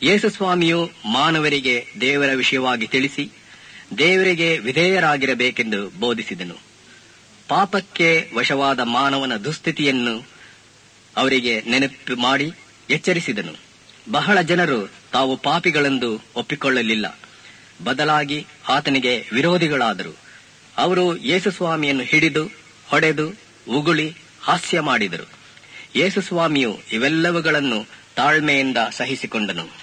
ಯೇಸುಸ್ವಾಮಿಯು ಮಾನವರಿಗೆ ದೇವರ ವಿಷಯವಾಗಿ ತಿಳಿಸಿ ದೇವರಿಗೆ ವಿಧೇಯರಾಗಿರಬೇಕೆಂದು ಬೋಧಿಸಿದನು ಪಾಪಕ್ಕೆ ವಶವಾದ ಮಾನವನ ದುಸ್ಥಿತಿಯನ್ನು ಅವರಿಗೆ ನೆನಪು ಮಾಡಿ ಎಚ್ಚರಿಸಿದನು ಬಹಳ ಜನರು ತಾವು ಪಾಪಿಗಳೆಂದು ಒಪ್ಪಿಕೊಳ್ಳಲಿಲ್ಲ ಬದಲಾಗಿ ಆತನಿಗೆ ವಿರೋಧಿಗಳಾದರು ಅವರು ಯೇಸುಸ್ವಾಮಿಯನ್ನು ಹಿಡಿದು ಹೊಡೆದು ಉಗುಳಿ ಹಾಸ್ಯ ಮಾಡಿದರು ಯೇಸುಸ್ವಾಮಿಯು ಇವೆಲ್ಲವುಗಳನ್ನು ತಾಳ್ಮೆಯಿಂದ ಸಹಿಸಿಕೊಂಡನು